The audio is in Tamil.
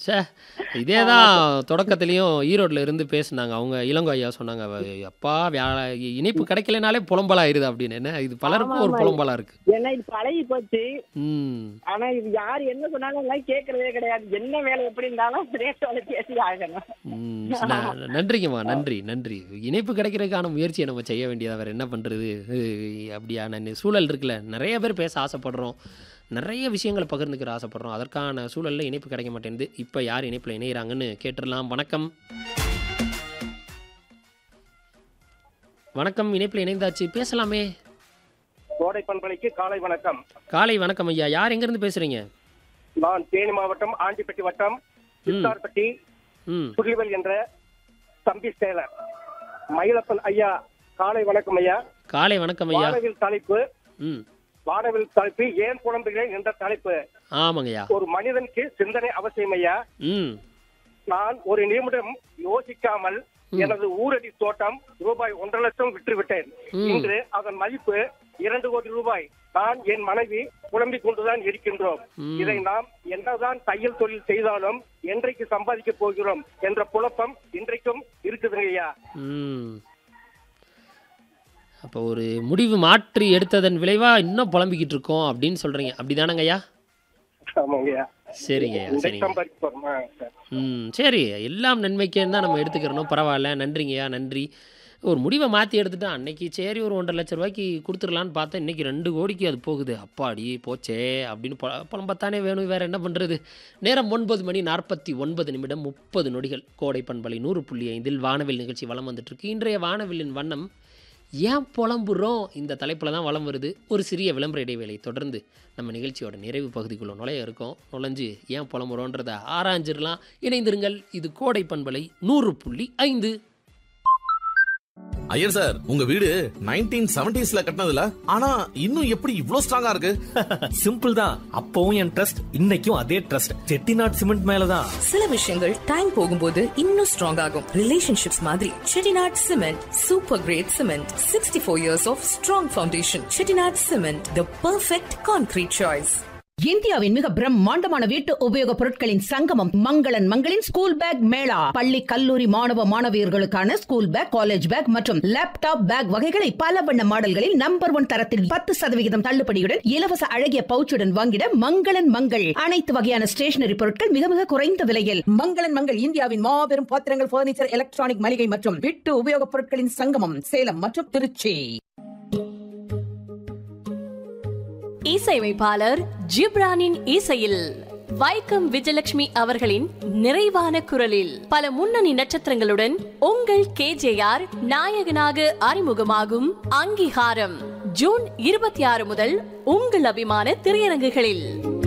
ச்சே இதே தான் தொடக்கத்துலேயும் ஈரோட்டில் இருந்து பேசுனாங்க அவங்க இளங்கோ ஐயா சொன்னாங்க "அவ- அப்பா வியா இனிப்பு கிடைக்கலனாலே புலம்பலாயிருது அப்படின்னு என்ன இது பலருக்கும் ஒரு ஆமா. புலம்பலா இருக்கு ஏன்னா இது பழகி போச்சு ம் ஆனா இது யார் என்ன சொன்னாலும் எல்லாம் கேட்கறதே கிடையாது என்ன வேலை எப்படி இருந்தாலும் ரேட்டோட பேசி ஆகணும் ம், ந- நன்றிங்கம்மா நன்றி நன்றி இணைப்பு கிடைக்கிறதுக்கான முயற்சியை நம்ம செய்ய வேண்டியதா வேற என்ன பண்ணுறது அப்படியான நி- சூழல் இருக்குல்ல நிறைய பேர் பேச ஆசைப்படுறோம் நிறைய விஷயங்களை பகிர்ந்துக்கிற ஆசைப்படுறோம் அதற்கான சூழலில் இணைப்பு கிடைக்க மாட்டேங்குது இப்போ யார் இணைப்பில் இணைகிறாங்கன்னு கேட்டுடலாம் வணக்கம் வணக்கம் இணைப்பில் இணைந்தாச்சு பேசலாமே கோடை பண்பலைக்கு காலை வணக்கம் காலை வணக்கம் ஐயா யார் எங்கேருந்து பேசுகிறீங்க நான் தேனி மாவட்டம் ஆண்டிப்பட்டி வட்டம் சித்தார்பட்டி ம் புலிவல் என்ற தம்பி சேலர் மயிலப்பன் ஐயா காலை வணக்கம் ஐயா காலை வணக்கம் ஐயா வானவில் தலைப்பு ம் வானவில் தலைப்பு ஏன் புலம்புகிறேன் என்ற தலைப்பு ஆமாங்கய்யா ஒரு மனிதனுக்கு சிந்தனை அவசியம் ஐயா ம் நான் ஒரு நிமிடம் யோசிக்காமல் எனது ஊரடி தோட்டம் ரூபாய் ஒன்றரை லட்சம் விற்று விட்டேன் ம். இன்று அதன் மதிப்பு இரண்டு கோடி ரூபாய் நான் என் மனைவி புலம்பிக் கொண்டுதான் இருக்கின்றோம் ம். இதை நாம் என்னதான் தையல் தொழில் செய்தாலும் என்றைக்கு சம்பாதிக்க போகிறோம் என்ற குழப்பம் இன்றைக்கும் இருக்குதுங்க ஐயா ம் அப்போ ஒரு முடிவு மாற்றி எடுத்ததன் விளைவாக இன்னும் புலம்பிக்கிட்டு இருக்கோம் அப்படின்னு சொல்கிறீங்க அப்படிதானங்க ஐயா ஆமாங்க ஐயா சரிங்க ஐயா இன்றைக்கு சரிங்க சம்பாதிக்க போறோமா சார் ம் சரி எல்லாம் நன்மைக்கேன்னு தான் நம்ம எடுத்துக்கிறணும் பரவாயில்ல நன்றிங்கய்யா நன்றி ஒரு முடிவை மாற்றி எடுத்துட்டா அன்னைக்கு சரி ஒரு ஒன்றரை லட்ச ரூபாய்க்கு கொடுத்துடலான்னு பார்த்தா இன்னைக்கு ரெண்டு கோடிக்கு அது போகுது அப்பாடி போச்சே அப்படின்னு பொ புலம்பத்தானே வேணும் வேறு என்ன பண்ணுறது நேரம் ஒன்பது மணி நாற்பத்தி ஒன்பது நிமிடம் முப்பது நொடிகள் கோடை பண்பலை நூறு புள்ளி ஐந்தில் வானவில் நிகழ்ச்சி வலம் வந்துட்டுருக்கு இன்றைய வானவில்லின் வண்ணம் ஏன் புலம்புறோம் இந்த தலைப்பில் தான் வலம் வருது ஒரு சிறிய விளம்பர இடைவேளை தொடர்ந்து நம்ம நிகழ்ச்சியோட நிறைவு பகுதிக்குள்ள நுழைய இருக்கோம் நுழைஞ்சு ஏன் புலம்புறோன்றதை ஆராய்ஞ்சிடலாம் இணைந்திருங்கள் இது கோடை பண்பலை நூறு புள்ளி ஐந்து ஐயர் சார் உங்க வீடு நைன்டீன் செவன்டிஸ்ல கட்டினதுல ஆனா இன்னும் எப்படி இவ்ளோ ஸ்ட்ராங்கா இருக்கு சிம்பிள் தான் அப்பவும் என் ட்ரஸ்ட் இன்னைக்கும் அதே ட்ரஸ்ட் செட்டிநாட் சிமெண்ட் மேலதான் சில விஷயங்கள் டைம் போகும்போது இன்னும் ஸ்ட்ராங் ஆகும் ரிலேஷன்ஷிப்ஸ் மாதிரி Chettinad cement super grade cement sixty four years of strong foundation Chettinad cement the perfect concrete choice இந்தியாவின் மிக பிரம்மாண்டமான வீட்டு உபயோகப் பொருட்களின் சங்கமம் மங்களன் மங்களின் ஸ்கூல் பேக் மேளா பள்ளி கல்லூரி மாணவ மாணவியர்களுக்கான ஸ்கூல் பேக் காலேஜ் பேக் மற்றும் லேப்டாப் பேக் வகைகளை பல வண்ண மாடல்களில் நம்பர் ஒன் தரத்தில் பத்து சதவிகிதம் தள்ளுபடியுடன் இலவச அழகிய பவுச்சுடன் வாங்கிட மங்களன் மங்கள் அனைத்து வகையான ஸ்டேஷனரி பொருட்கள் மிக மிக குறைந்த விலையில் மங்களன் மங்கள் இந்தியாவின் மாபெரும் பாத்திரங்கள் பர்னிச்சர் எலக்ட்ரானிக் மளிகை மற்றும் வீட்டு உபயோகப் பொருட்களின் சங்கமம் சேலம் மற்றும் திருச்சி இசையமைப்பாளர் ஜிப்ரானின் இசையில் வைக்கம் விஜயலட்சுமி அவர்களின் நிறைவான குரலில் பல முன்னணி நட்சத்திரங்களுடன் உங்கள் கேஜேஆர் நாயகனாக அறிமுகமாகும் அங்கீகாரம் ஜூன் இருபத்தி ஆறு முதல் உங்கள் அபிமான திரையரங்குகளில்